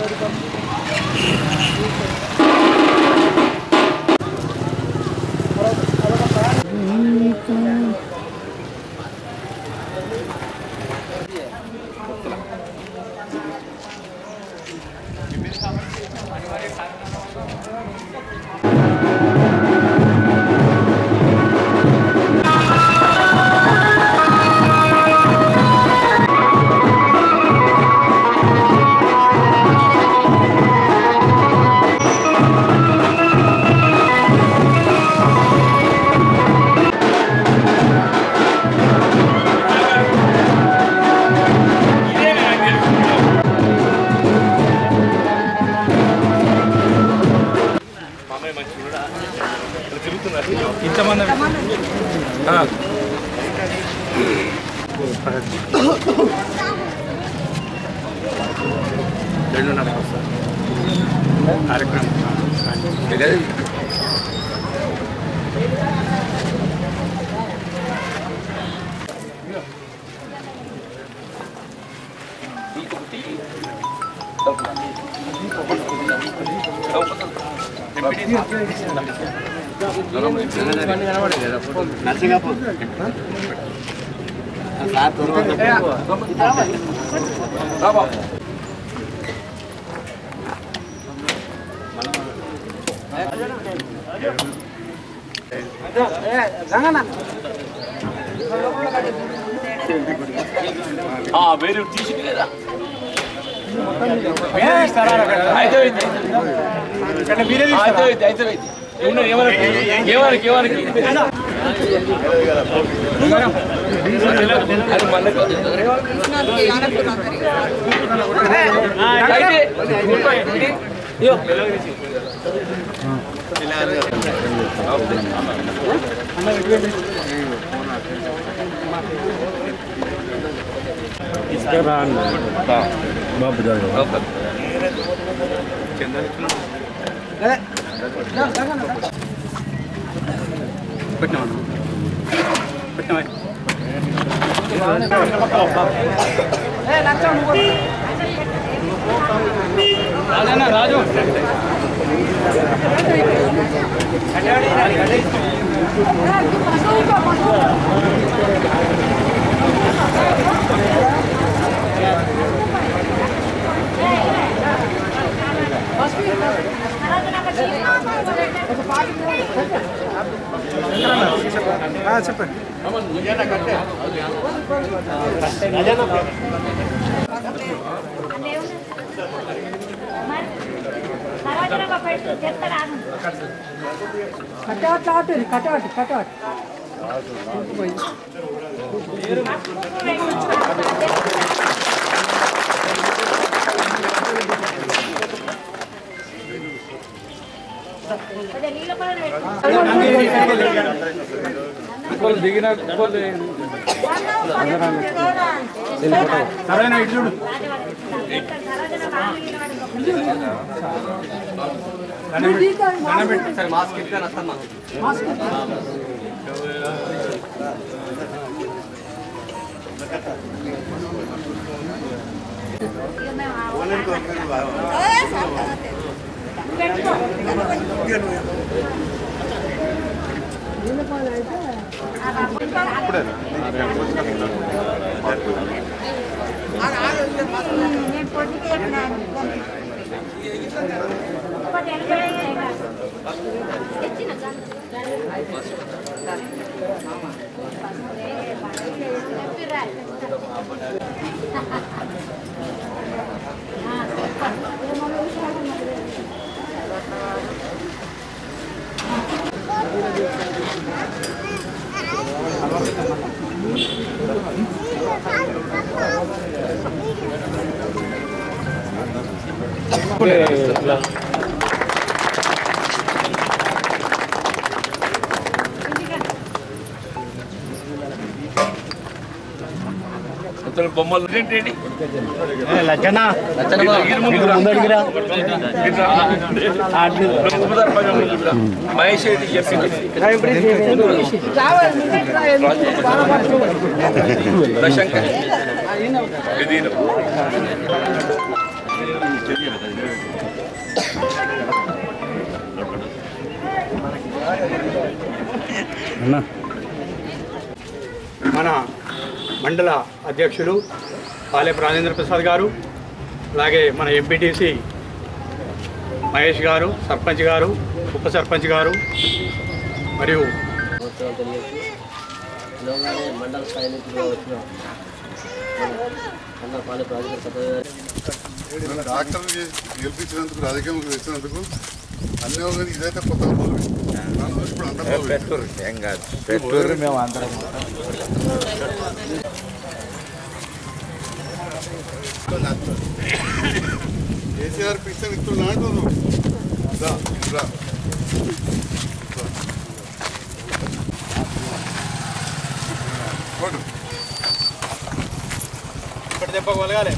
ఇంతమంది రెండున్నరకు వస్తారు కార్యక్రమం వేరే తీసి కదా అయితే అయితే అయితే అయితే అయితే ఏమన్నా ఏమన్నా ఏమన్నా ఏమన్నా అది మళ్ళీ అయితే చెప్పండి కటవట్ లాటు కటవట్ కటవట్ దిగిన సరైన ఇటు చూడు అతను బొమ్మలు ఏంటి లచ్చన్న ముందడిగిరా మహేష్ రెడ్డి చెప్పింది ప్రశంకర్ ఇది మన మండల అధ్యక్షులు పాలెపు రాజేంద్ర ప్రసాద్ గారు అలాగే మన ఎంపీటీసీ మహేష్ గారు సర్పంచ్ గారు ఉప సర్పంచ్ గారు మరియు సంవత్సరాలు తెలియచ్చు తెలంగాణ మండల స్థాయి నుంచి కూడా వచ్చిన మన మండల పాలక ప్రాజెక్టు సభ్యులు గారు డాక్టర్ గెలిపించినందుకు రాజకీయంలోకి తెచ్చినందుకు అన్నీ ఒకటి ఇదైతే కొత్త మూలవి ఇప్పుడు అందరూ కేసీఆర్ పిక్చర్ ఇస్తున్నా అంటున్నావు రా, రా. కొట్టు. ఇప్పుడు చెప్పగలగాలి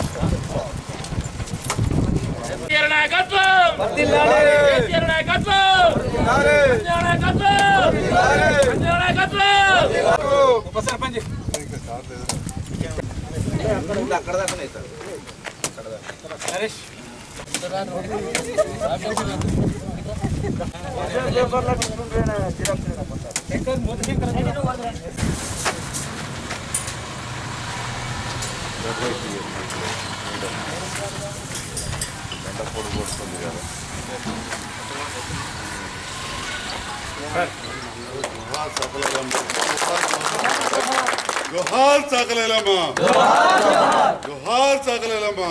కేసీఆర్ నాయకత్వం కేసీఆర్ నాయకత్వం కేసీఆర్ నాయకత్వం కేసీఆర్ నాయకత్వం ఉప సర్పంచ్ నరేష్ జోహార్ సాకలేలమ్మా జోహార్ సాకలేలమ్మా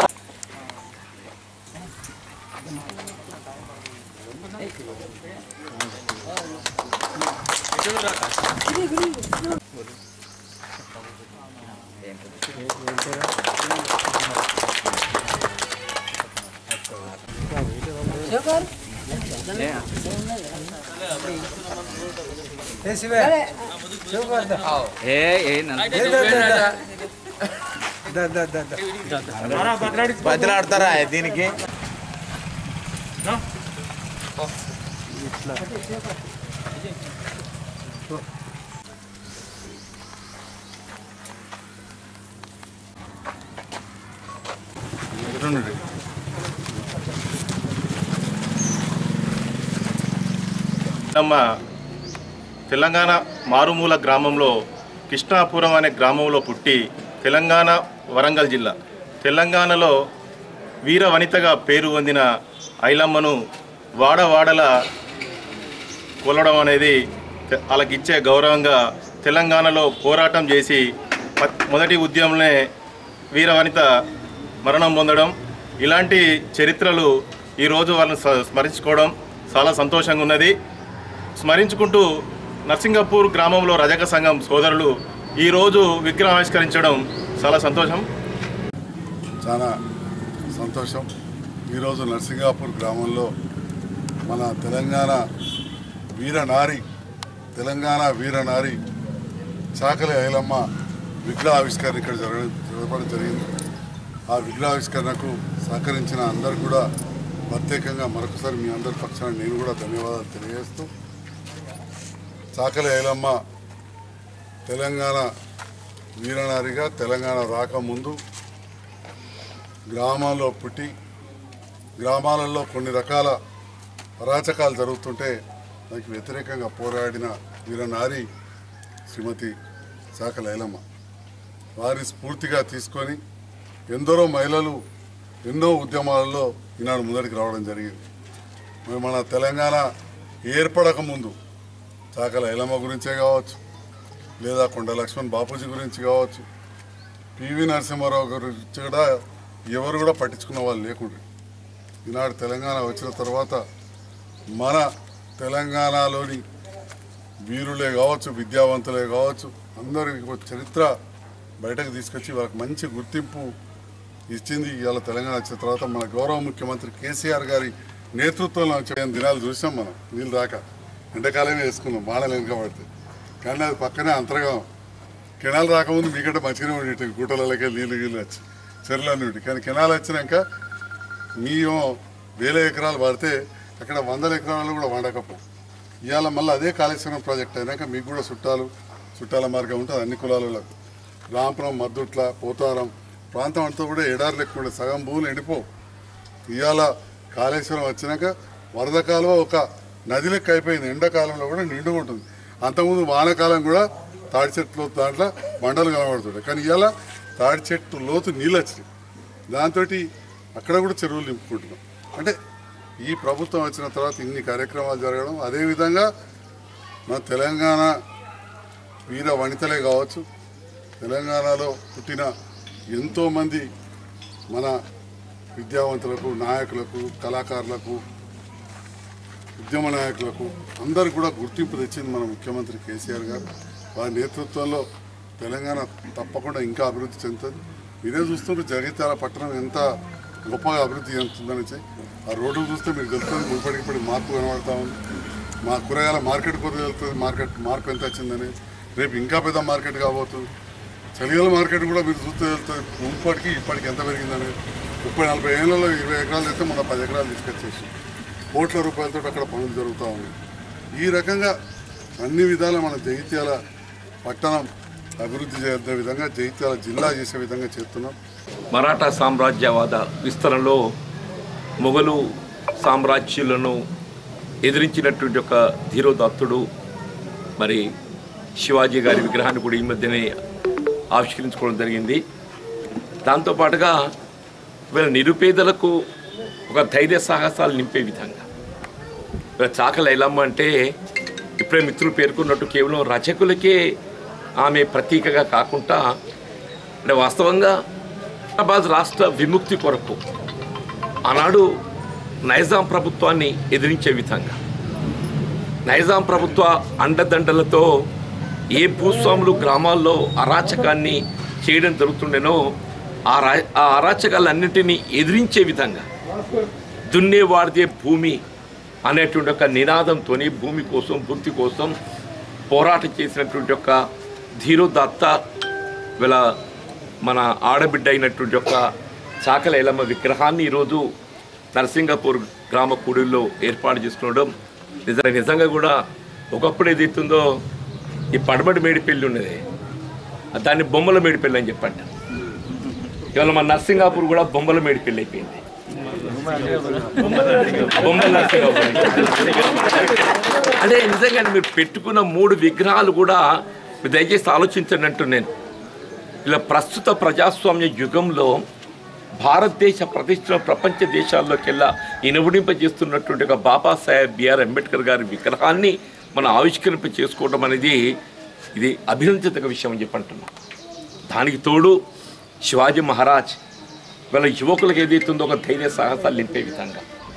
బదిలాడతారా దీనికి ನಮ್ಮ తెలంగాణ మారుమూల గ్రామంలో కృష్ణాపురం అనే గ్రామంలో పుట్టి తెలంగాణ వరంగల్ జిల్లా తెలంగాణలో వీర వనితగా పేరు పొందిన ఐలమ్మను వాడవాడల కొలడం అనేది తె- వాళ్ళకిచ్చే గౌరవంగా తెలంగాణలో పోరాటం చేసి ప- మొదటి ఉద్యమంలోనే వీర వనిత మరణం పొందడం ఇలాంటి చరిత్రలు ఈరోజు వాళ్ళని స- స్మరించుకోవడం చాలా సంతోషంగా ఉన్నది స్మరించుకుంటూ నర్సింగపూర్ గ్రామంలో రజక సంఘం సోదరులు ఈరోజు విగ్రహం ఆవిష్కరించడం చాలా సంతోషం చాలా సంతోషం ఈరోజు నర్సింగాపూర్ గ్రామంలో మన తెలంగాణ వీరనారి తెలంగాణ వీరనారి చాకలి ఐలమ్మ విగ్రహ ఆవిష్కరణ ఇక్కడ జరగడం జరగడం జరిగింది ఆ విగ్రహావిష్కరణకు సహకరించిన అందరు కూడా ప్రత్యేకంగా మరొకసారి మీ అందరి పక్షాన నేను కూడా ధన్యవాదాలు తెలియజేస్తూ చాకలి ఐలమ్మ తెలంగాణ వీరనారిగా తెలంగాణ రాకముందు గ్రామాల్లో పుట్టి గ్రామాలలో కొన్ని రకాల అరాచకాలు జరుగుతుంటే దానికి వ్యతిరేకంగా పోరాడిన వీరనారి శ్రీమతి శాఖ లైలమ్మ వారిని స్ఫూర్తిగా తీసుకొని ఎందరో మహిళలు ఎన్నో ఉద్యమాలలో ఈనాడు ముందరికి రావడం జరిగింది మరి మన తెలంగాణ ఏర్పడక ముందు చాకల ఐలమ్మ గురించే కావచ్చు లేదా కొండ లక్ష్మణ్ బాపూజీ గురించి కావచ్చు పివి నరసింహారావు గురించి కూడా ఎవరు కూడా పట్టించుకున్న వాళ్ళు లేకుండా ఈనాడు తెలంగాణ వచ్చిన తర్వాత మన తెలంగాణలోని వీరులే కావచ్చు విద్యావంతులే కావచ్చు అందరికి ఒక చరిత్ర బయటకు తీసుకొచ్చి వాళ్ళకి మంచి గుర్తింపు ఇచ్చింది ఇవాళ తెలంగాణ వచ్చిన తర్వాత మన గౌరవ ముఖ్యమంత్రి కేసీఆర్ గారి నేతృత్వంలో వచ్చే దినాలు చూసాం మనం నీళ్ళు రాక ఎండాకాలమే వేసుకున్నాం బాణలు వెనుక పడితే కానీ అది పక్కనే అంతర్గం కెనాల్ రాకముందు మీకంటే మంచిగానే ఉండేటి గుట్టలకి నీళ్ళు గీళ్ళు వచ్చి చెరువులన్నీ ఉండి కానీ కెనాల్ వచ్చినాక మేము వేల ఎకరాలు పడితే అక్కడ వందల ఎకరాలు కూడా వండకపో ఇవాళ మళ్ళీ అదే కాళేశ్వరం ప్రాజెక్ట్ అయినాక మీకు కూడా చుట్టాలు చుట్టాల మార్గం ఉంటుంది అన్ని కులాలకు రాంపురం మద్దుట్ల పోతారం ప్రాంతం అంతా కూడా ఎడారి లెక్క ఉండే సగం భూములు ఎండిపో ఇవాళ కాళేశ్వరం వచ్చినాక వరద కాలువ ఒక నది లెక్క అయిపోయింది ఎండాకాలంలో కూడా నిండుగా ఉంటుంది అంతకుముందు వానాకాలం కూడా తాడి చెట్టు లోతు దాంట్లో బండలు కనబడుతుంటాయి కానీ ఇవాళ తాడి చెట్టు లోతు నీళ్ళు వచ్చినాయి దాంతో అక్కడ కూడా చెరువులు నింపుకుంటున్నాం అంటే ఈ ప్రభుత్వం వచ్చిన తర్వాత ఇన్ని కార్యక్రమాలు జరగడం అదేవిధంగా మన తెలంగాణ వీర వనితలే కావచ్చు తెలంగాణలో పుట్టిన ఎంతోమంది మన విద్యావంతులకు నాయకులకు కళాకారులకు ఉద్యమ నాయకులకు అందరికి కూడా గుర్తింపు తెచ్చింది మన ముఖ్యమంత్రి కేసీఆర్ గారు వారి నేతృత్వంలో తెలంగాణ తప్పకుండా ఇంకా అభివృద్ధి చెందుతుంది మీరే చూస్తుంటే జగిత్యాల పట్టణం ఎంత గొప్పగా అభివృద్ధి చెందుతుందని చెప్పి ఆ రోడ్డు చూస్తే మీకు తెలుస్తుంది ముడిపడికి మార్పు కనబడతా ఉంది మా కూరగాయల మార్కెట్ కూడా వెళ్తుంది మార్కెట్ మార్పు ఎంత వచ్చిందని రేపు ఇంకా పెద్ద మార్కెట్ కాబోతుంది చలిగాల మార్కెట్ కూడా మీరు చూస్తే వెళ్తుంది ముప్పటికి ఇప్పటికి ఎంత పెరిగిందని ముప్పై నలభై ఏళ్ళలో ఇరవై ఎకరాలు అయితే మన పది ఎకరాలు తీసుకొచ్చేసి కోట్ల రూపాయలతో అక్కడ పనులు జరుగుతూ ఉన్నాయి ఈ రకంగా అన్ని విధాల మన జగిత్యాల పట్టణం అభివృద్ధి చేసే విధంగా జగిత్యాల జిల్లా చేసే విధంగా చేస్తున్నాం మరాఠా సామ్రాజ్యవాద విస్తరణలో మొఘలు సామ్రాజ్యులను ఎదిరించినటువంటి ఒక ధీరోదత్తుడు మరి శివాజీ గారి విగ్రహాన్ని కూడా ఈ మధ్యనే ఆవిష్కరించుకోవడం జరిగింది దాంతోపాటుగా వీళ్ళ నిరుపేదలకు ఒక ధైర్య సాహసాలు నింపే విధంగా వీళ్ళ చాకలి ఎలమ్మ అంటే ఇప్పుడే మిత్రులు పేర్కొన్నట్టు కేవలం రచకులకే ఆమె ప్రతీకగా కాకుండా అంటే వాస్తవంగా హైదరాబాద్ రాష్ట్ర విముక్తి కొరకు ఆనాడు నైజాం ప్రభుత్వాన్ని ఎదిరించే విధంగా నైజాం ప్రభుత్వ అండదండలతో ఏ భూస్వాములు గ్రామాల్లో అరాచకాన్ని చేయడం జరుగుతుండేనో ఆ రా ఆ అరాచకాలన్నింటినీ ఎదిరించే విధంగా దున్నేవాడిదే భూమి అనేటువంటి ఒక నినాదంతోని భూమి కోసం వృత్తి కోసం పోరాటం చేసినటువంటి ఒక ధీరోదత్త వీళ్ళ మన ఆడబిడ్డ అయినటువంటి ఒక చాకల ఎలమ్మ విగ్రహాన్ని ఈరోజు నరసింగపూర్ గ్రామ కూడలిలో ఏర్పాటు చేసుకోవడం నిజంగా నిజంగా కూడా ఒకప్పుడు ఏదైతుందో ఈ పడమటి మేడిపల్లి ఉన్నది దాన్ని బొమ్మల మేడిపల్లి అని చెప్పంట ఇవాళ మన నరసింగాపూర్ కూడా బొమ్మల మేడిపల్లి అయిపోయింది బొమ్మల నరసింగాపూర్ అంటే నిజంగా మీరు పెట్టుకున్న మూడు విగ్రహాలు కూడా మీరు దయచేసి ఆలోచించండి అంటూ నేను ఇలా ప్రస్తుత ప్రజాస్వామ్య యుగంలో భారతదేశ ప్రతిష్టను ప్రపంచ దేశాల్లోకెల్లా ఇనువడింపజేస్తున్నటువంటి ఒక బాబాసాహెబ్ బిఆర్ అంబేద్కర్ గారి విగ్రహాన్ని మనం ఆవిష్కరింప చేసుకోవడం అనేది ఇది అభినందించదగ్గ విషయం అని చెప్పి అంటున్నాం దానికి తోడు శివాజీ మహారాజ్ వీళ్ళ యువకులకు ఏదైతుందో ఒక ధైర్య సాహసాలు నింపే విధంగా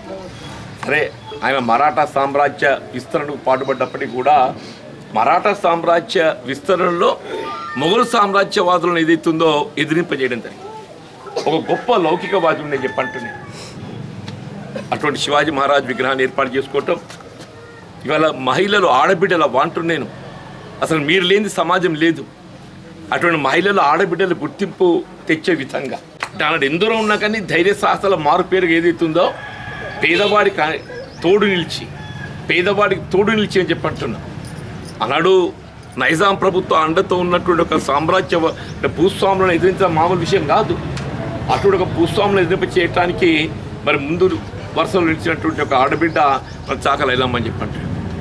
సరే ఆయన మరాఠా సామ్రాజ్య విస్తరణకు పాటుపడ్డప్పటికీ కూడా మరాఠా సామ్రాజ్య విస్తరణలో మొఘలు సామ్రాజ్యవాదులను ఏదైతుందో ఎదిరింపజేయడం జరిగింది ఒక గొప్ప లౌకికవాదుని నేను చెప్పంటున్నాను అటువంటి శివాజీ మహారాజ్ విగ్రహాన్ని ఏర్పాటు చేసుకోవటం ఇవాళ మహిళలు ఆడబిడ్డల వాంటు నేను అసలు మీరు లేని సమాజం లేదు అటువంటి మహిళలు ఆడబిడ్డల గుర్తింపు తెచ్చే విధంగా దాని ఎందరో ఉన్నా కానీ ధైర్య సాహసాల మారు పేరు ఏదైతుందో పేదవాడికి ఆ- తోడు నిలిచి పేదవాడికి తోడు నిలిచి అని చెప్పంటున్నా ఆనాడు నైజాం ప్రభుత్వ అండతో ఉన్నటువంటి ఒక సామ్రాజ్య వ- అంటే భూస్వాములను ఎదిరించడం మామూలు విషయం కాదు అటువంటి ఒక భూస్వాములను ఎదిరింప చేయటానికి మరి ముందు వరుసలో నిలిచినటువంటి ఒక ఆడబిడ్డ మన చాకలు వెళ్ళామని చెప్పంటారు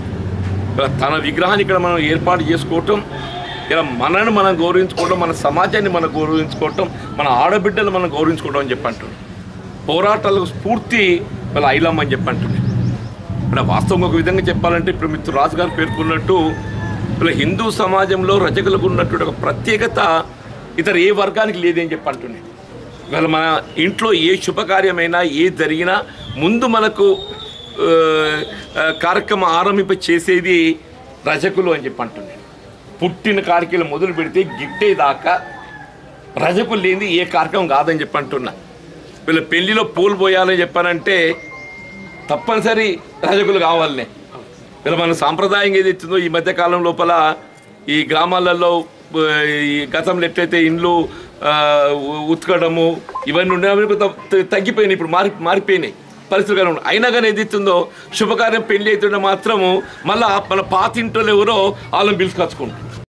ఇలా తన విగ్రహాన్ని ఇక్కడ మనం ఏర్పాటు చేసుకోవటం ఇలా మనని మనం గౌరవించుకోవటం మన సమాజాన్ని మనం గౌరవించుకోవటం మన ఆడబిడ్డలు మనం గౌరవించుకోవడం అని చెప్పంటున్నాం పోరాటాలకు స్ఫూర్తి వాళ్ళ ఐలమ్మ అని చెప్పంటున్నాం ఇక్కడ వాస్తవంగా ఒక విధంగా చెప్పాలంటే ఇప్పుడు మిత్రుడు రాజు గారు పేర్కొన్నట్టు ఇలా హిందూ సమాజంలో రచకులకు ఉన్నటువంటి ఒక ప్రత్యేకత ఇతర ఏ వర్గానికి లేదని చెప్పి అంటున్నాను ఇవాళ మన ఇంట్లో ఏ శుభకార్యమైనా ఏ జరిగినా ముందు మనకు ఆ, ఆ, కార్యక్రమం ఆరంభింప చేసేది రజకులు అని చెప్పి అంటున్నాను పుట్టిన కార్యక్రమం మొదలు పెడితే గిట్టేదాకా రజకులు లేనిది ఏ కార్యక్రమం కాదని చెప్పి అంటున్నా వీళ్ళ పెళ్లిలో పూలు పోయాలని చెప్పానంటే తప్పనిసరి రజకులు కావాలనే ఇలా మన సాంప్రదాయం ఏదైతుందో ఈ మధ్య కాలం లోపల ఈ గ్రామాలలో ఆ, ఈ గతంలో ఎట్లయితే ఇండ్లు ఆ, ఉ- ఉతకడము ఇవన్నీ ఉండేవి కొంత త- తగ్గిపోయినాయి ఇప్పుడు మారి మారిపోయినాయి పరిస్థితులు కానీ ఉన్నాయి. అయినా కానీ ఏదైతుందో శుభకార్యం పెళ్లి అవుతుంటే మాత్రము మళ్ళా మన పాత ఇంట్లో ఎవరో వాళ్ళని పిలుచుకొచ్చుకుంటారు